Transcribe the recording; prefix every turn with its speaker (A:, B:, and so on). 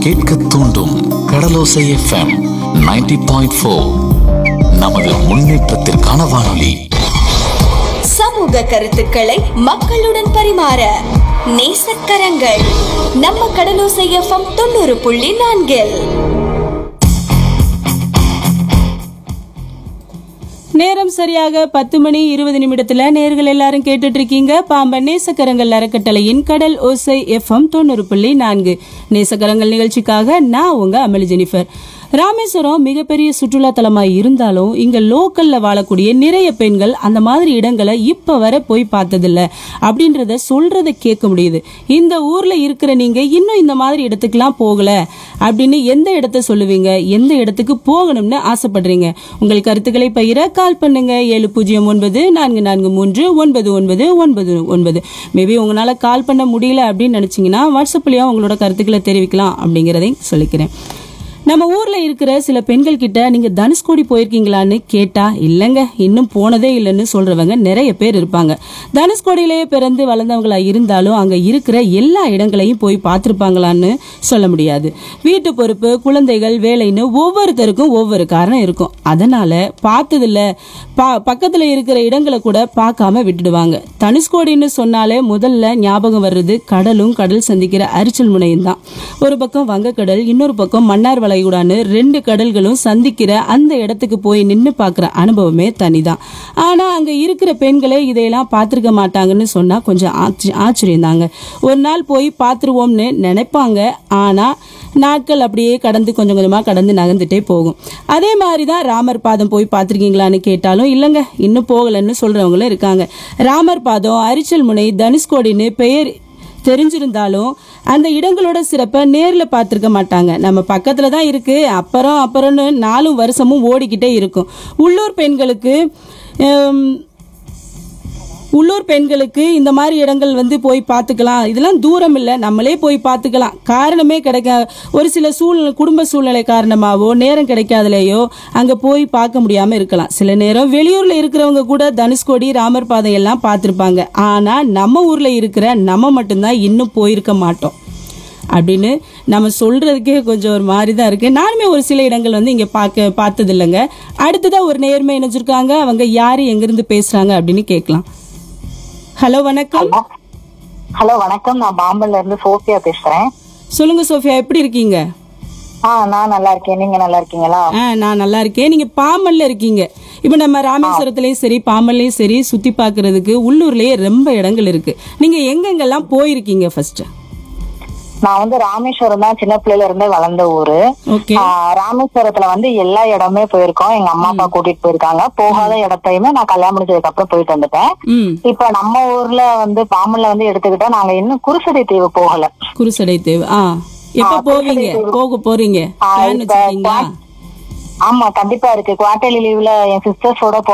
A: கேட்க தூண்டும் கடலோசை FM 90.4 point four நமது முன்னேற்றத்திற்கான வானொலி
B: சமூக கருத்துக்களை மக்களுடன் பரிமாற நேசக்கரங்கள் நம்ம கடலோசை எஃப்எம் தொண்ணூறு புள்ளி நான்கில்
C: நேரம் சரியாக பத்து மணி இருபது நிமிடத்துல நேர்கள் எல்லாரும் கேட்டுட்டு இருக்கீங்க பாம்பன் நேசக்கரங்கள் அறக்கட்டளையின் கடல் ஓசை எஃப்எம் தொண்ணூறு புள்ளி நான்கு நேசக்கரங்கள் நிகழ்ச்சிக்காக நான் உங்க அமளி ஜெனிஃபர் ராமேஸ்வரம் மிகப்பெரிய சுற்றுலா தலமா இருந்தாலும் இங்க லோக்கல்ல வாழக்கூடிய நிறைய பெண்கள் அந்த மாதிரி இடங்களை இப்ப வரை போய் பார்த்ததில்ல அப்படின்றத சொல்றத கேட்க முடியுது இந்த ஊர்ல இருக்கிற நீங்க இன்னும் இந்த மாதிரி இடத்துக்குலாம் போகல அப்படின்னு எந்த இடத்த சொல்லுவீங்க எந்த இடத்துக்கு போகணும்னு ஆசைப்படுறீங்க உங்கள் கருத்துக்களை பகிர கால் பண்ணுங்க ஏழு பூஜ்ஜியம் ஒன்பது நான்கு நான்கு மூன்று ஒன்பது ஒன்பது ஒன்பது ஒன்பது மேபி உங்களால கால் பண்ண முடியல அப்படின்னு நினைச்சீங்கன்னா வாட்ஸ்அப்லயும் உங்களோட கருத்துக்களை தெரிவிக்கலாம் அப்படிங்கிறதையும் சொல்லிக்கிறேன் நம்ம ஊர்ல இருக்கிற சில பெண்கள் கிட்ட நீங்க தனுஷ்கோடி போயிருக்கீங்களான்னு கேட்டா இல்லைங்க இன்னும் போனதே இல்லைன்னு சொல்றவங்க நிறைய பேர் இருப்பாங்க தனுஷ்கோடியிலேயே பிறந்து வளர்ந்தவங்களா இருந்தாலும் அங்க இருக்கிற எல்லா இடங்களையும் போய் பார்த்திருப்பாங்களான்னு சொல்ல முடியாது வீட்டு பொறுப்பு குழந்தைகள் வேலைன்னு ஒவ்வொருத்தருக்கும் ஒவ்வொரு காரணம் இருக்கும் அதனால பார்த்ததில்ல பா பக்கத்துல இருக்கிற இடங்களை கூட பார்க்காம விட்டுடுவாங்க தனுஷ்கோடின்னு சொன்னாலே முதல்ல ஞாபகம் வர்றது கடலும் கடல் சந்திக்கிற அரிச்சல் முனையும் தான் ஒரு பக்கம் வங்கக்கடல் இன்னொரு பக்கம் மன்னார் வளைகுடான்னு ரெண்டு கடல்களும் சந்திக்கிற அந்த இடத்துக்கு போய் நின்று பார்க்குற அனுபவமே தனிதான் ஆனா அங்க இருக்கிற பெண்களே இதையெல்லாம் பார்த்துருக்க மாட்டாங்கன்னு சொன்னா கொஞ்சம் ஆச்ச- ஆச்சரியம் தாங்க ஒரு நாள் போய் பார்த்துருவோம்னு நினைப்பாங்க ஆனா நாட்கள் அப்படியே கடந்து கொஞ்சம் கொஞ்சமாக கடந்து நகர்ந்துட்டே போகும் அதே மாதிரி தான் ராமர் பாதம் போய் பார்த்துருக்கீங்களான்னு கேட்டாலும் இல்லைங்க இன்னும் போகலைன்னு சொல்கிறவங்களும் இருக்காங்க ராமர் பாதம் அரிச்சல் முனை தனுஷ்கோடின்னு பெயர் தெரிஞ்சிருந்தாலும் அந்த இடங்களோட சிறப்பை நேரில் பார்த்துருக்க மாட்டாங்க நம்ம பக்கத்தில் தான் இருக்கு அப்புறம் அப்புறம்னு நாலும் வருஷமும் ஓடிக்கிட்டே இருக்கும் உள்ளூர் பெண்களுக்கு ஹம், உள்ளூர் பெண்களுக்கு இந்த மாதிரி இடங்கள் வந்து போய் பார்த்துக்கலாம் இதெல்லாம் தூரம் இல்லை நம்மளே போய் பார்த்துக்கலாம் காரணமே கிடைக்க ஒரு சில சூழ்நிலை குடும்ப சூழ்நிலை காரணமாவோ நேரம் கிடைக்காதலையோ அங்கே போய் பார்க்க முடியாமல் இருக்கலாம் சில நேரம் வெளியூரில் இருக்கிறவங்க கூட தனுஷ்கோடி ராமர் பாதை எல்லாம் பார்த்துருப்பாங்க ஆனால் நம்ம ஊரில் இருக்கிற நம்ம மட்டும்தான் இன்னும் போயிருக்க மாட்டோம் அப்படின்னு நம்ம சொல்றதுக்கே கொஞ்சம் ஒரு மாதிரி தான் இருக்கு நானுமே ஒரு சில இடங்கள் வந்து இங்க பார்க்க பார்த்தது இல்லைங்க அடுத்ததா ஒரு நேர்மை இணைஞ்சிருக்காங்க அவங்க யாரு எங்கிருந்து பேசுறாங்க அப்படின்னு கேட்கலாம் ஹலோ வணக்கம்
D: ஹலோ வணக்கம் நான் பாம்பன்ல இருந்து சோஃபியா பேசுறேன்
C: சொல்லுங்க சோஃபியா எப்படி இருக்கீங்க
D: ஆ நான் நல்லா இருக்கேன் நீங்க நல்லா இருக்கீங்களா
C: ஆ நான் நல்லா இருக்கேன் நீங்க பாம்பன்ல இருக்கீங்க இப்போ நம்ம ராமேஸ்வரத்துலயும் சரி பாம்பன்லயும் சரி சுத்தி பார்க்கிறதுக்கு உள்ளூர்லயே ரொம்ப இடங்கள் இருக்கு நீங்க எங்கெங்கெல்லாம் போயிருக்கீங்க ஃபர்ஸ்ட்
D: நான் வந்து ராமேஸ்வரம் தான் சின்ன பிள்ளையில இருந்தே வளர்ந்த ஊரு
C: ஓகே
D: ஆ, ராமேஸ்வரத்துல வந்து எல்லா இடமே போயிருக்கோம் எங்க அம்மா அப்பா கூட்டிட்டு போயிருக்காங்க போகாத இடத்தையுமே நான் கல்யாணம் முடிஞ்சதுக்கு அப்புறம் போயிட்டு வந்துட்டேன்
C: ம்
D: இப்ப நம்ம ஊர்ல வந்து பாம்பன்ல வந்து எடுத்துக்கிட்டா நாங்க இன்னும் குருசடி தீவு போகல
C: குருசடை தேவை ஆ எப்ப
D: ஆ,
C: போவீங்க
D: குருசடை தேவு.
C: போக போறீங்க
D: ஆ,
C: பிளான்
D: இப்ப
C: வச்சிருக்கீங்களா
D: ஆமா கண்டிப்பா இருக்கு குவார்டர்லி லீவ்ல என் சிஸ்டர்ஸோட